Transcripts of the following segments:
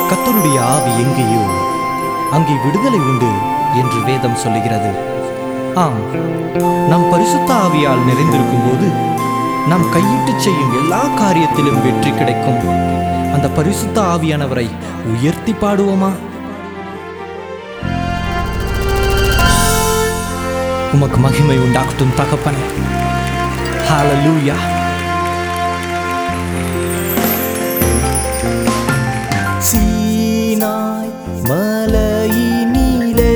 கர்த்தருடைய ஆவி எங்கேயோ அங்கே விடுதலை உண்டு என்று வேதம் சொல்லுகிறது ஆம் நாம் பரிசுத்த ஆவியால் நிறைந்திருக்கும் போது நாம் கையிட்டு செய்யும் எல்லா காரியத்திலும் வெற்றி கிடைக்கும் அந்த பரிசுத்த ஆவியானவரை உயர்த்தி பாடுவோமா உமக்கு மகிமை உண்டாகட்டும் தகப்பனே ஹalleluya சீனாய் மலையினிலே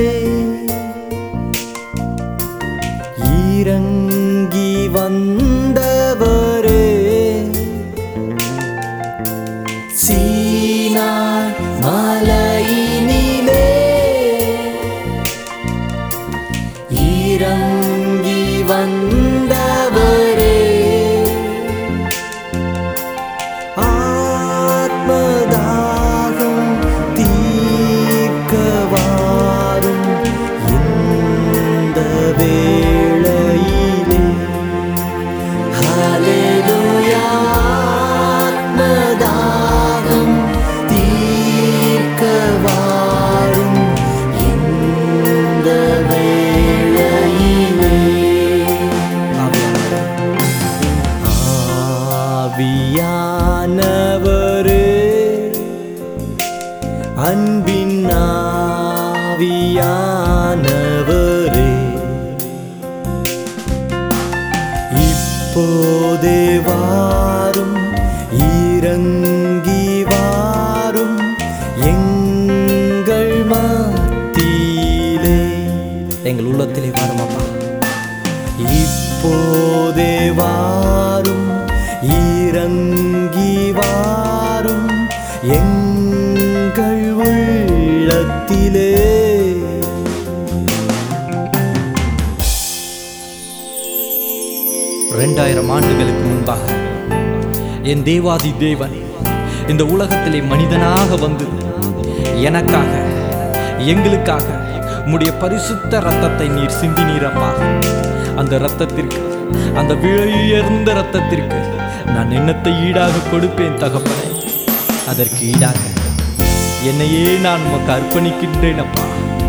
இறங்கி வந்தவரே சீனாய் மலையினிலே இறங்கி வந்தவரே ஆத்மதாகம் தீர்க்க வாரும் இந்த வேளையிலே ஹalleluya ஆத்மதாகம் தீர்க்க வாரும் இந்த வேளையிலே ஆவியானவரே அன்பின் ஆவியானவரே இப்போதே வாரும் இறங்கி வாரும் எங்கள் மத்தியிலே எங்கள் உள்ளத்திலே வாரும் அப்பா இப்போதே வாரும் இறங்கி வாரும் எங்கள் உள்ளத்திலே ரெண்டாயிரம் ஆண்டுகளுக்கு முன்பாக என் தேவாதி தேவன் இந்த உலகத்திலே மனிதனாக வந்து எனக்காக எங்களுக்காக உம்முடைய பரிசுத்த ரத்தத்தை நீர் சிந்தினீரப்பா அந்த ரத்தத்திற்கு அந்த விலையுயர்ந்த ரத்தத்திற்கு நான் எண்ணத்தை ஈடாக கொடுப்பேன் தகப்பனே அதற்கு ஈடாக என்னையே நான் உமக்கு அர்ப்பணிக்கின்றேன் அப்பா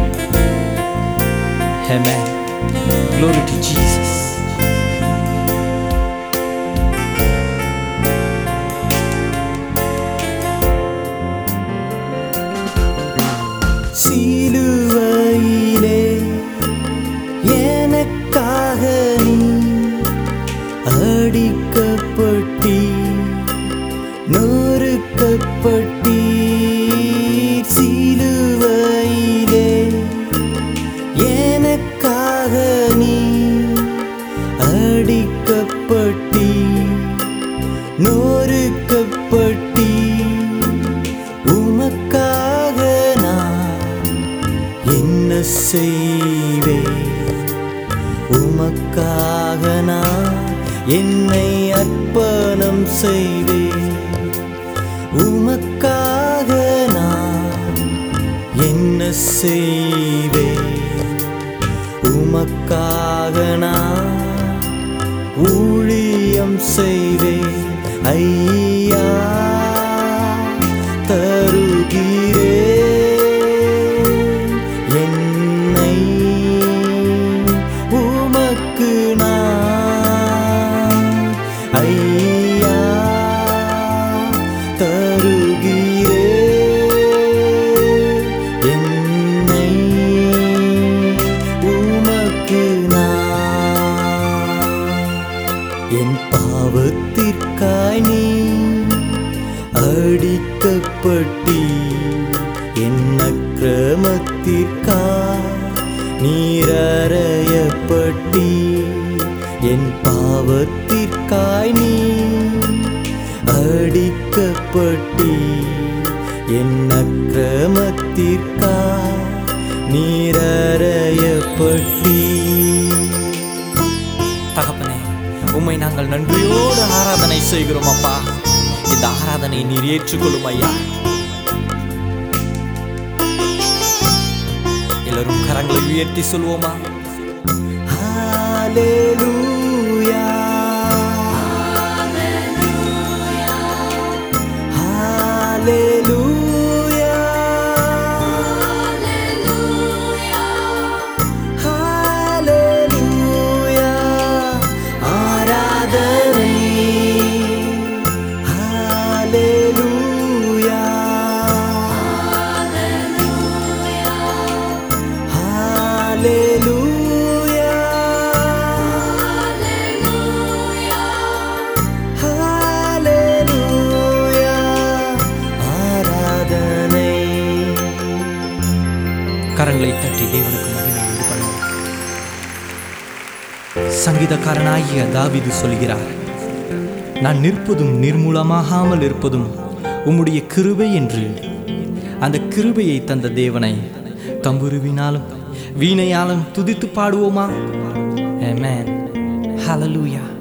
Amen. Glory to Jesus. சிலுவையிலே எனக்காக நீ அடிக்கப்பட்டி நொறுக்கப்பட்டி சிலுவையிலே எனக்காக நீ அடிக்கப்பட்டி நொறுக்கப்பட்டி உமக்காக நான் என்ன செய்வேன் உமக்காக நான் என்னை அர்ப்பணம் செய்வேன் உமக்காக நான் என்ன செய்வேன் உமக்காக நான் ஊழியம் செய்வேன் ஐயா தருகிறேன் என்னை உமக்கு நான் ஐயா தருகிறேன் என்னை உமக்கு நான் என் பாவத்திற்காய் நீ அடிக்கப்பட்டி என் அக்கிரமத்திற்காய் நீரறையப்பட்டி என் பாவத்திற்காய் நீ அடிக்கப்பட்டி என் அக்கிரமத்திற்காய் நீரறையப்பட்டி தகப்பனே உம்மை நாங்கள் நன்றியோடு ஆராதனை செய்கிறோம் அப்பா இந்த ஆராதனை நீர் ஏற்றுக்கொள்ளும் ஐயா எல்லாரும் கரங்களை உயர்த்தி சொல்வோமா ஹalleluya ஹalleluya கரங்களை தட்டி தேவனுக்கு மகிமை உண்டு பண்ணுவோம் சங்கீதக்காரனாகிய தாவீது சொல்கிறார் நான் நிற்பதும் நிர்மூலமாகாமல் இருப்பதும் உம்முடைய கிருபை என்று அந்த கிருபையை தந்த தேவனை தம்புருவினாலும் வீணையாலும் துதித்து பாடுவோமா Amen. Hallelujah.